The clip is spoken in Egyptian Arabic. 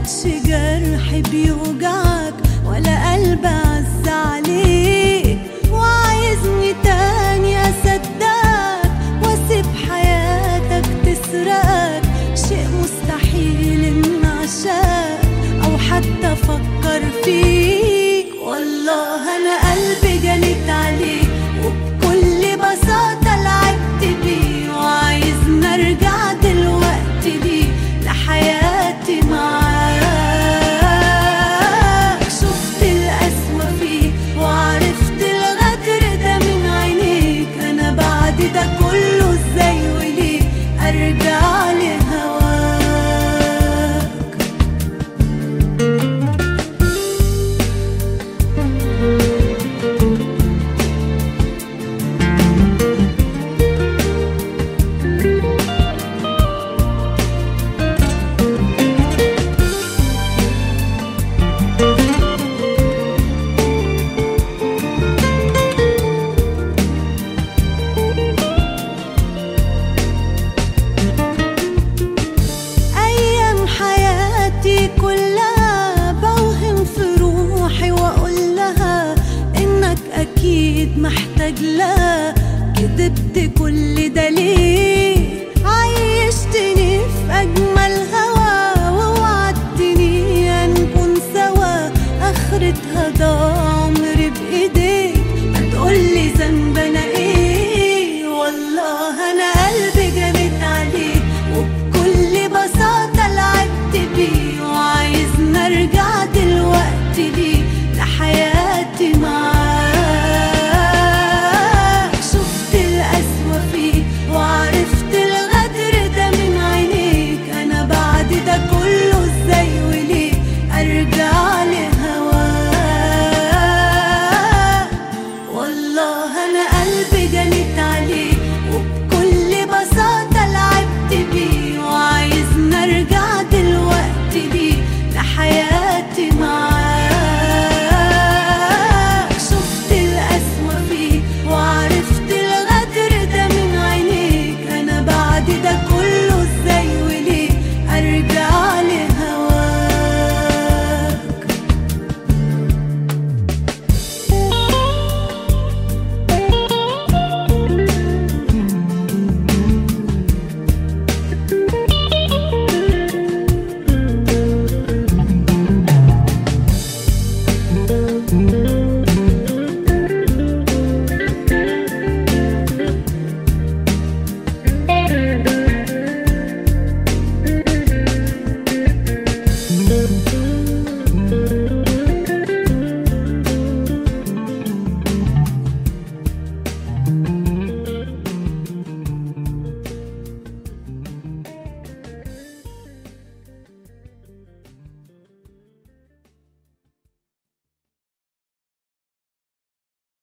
مالكش جرح بيوجعك ولا قلب عز عليك وعايزني تاني اصدقك واسيب حياتك تسرقك شيء مستحيل ان اعشاك او حتى افكر فيك والله انا قلبي جليت عليك وبكل بساطة لعبت بيه وعايزني ارجع دلوقتي ليه لحياتي معاك شفت القسوة فيه وعرفت الغدر ده من عينيك انا بعد ده كله ازاي وليه ارجع لهواك أيام حياتي كلها بوهم في روحي وأقول لها إنك أكيد محتاج لها كدبت كل ده ليه عيشتني في أجمل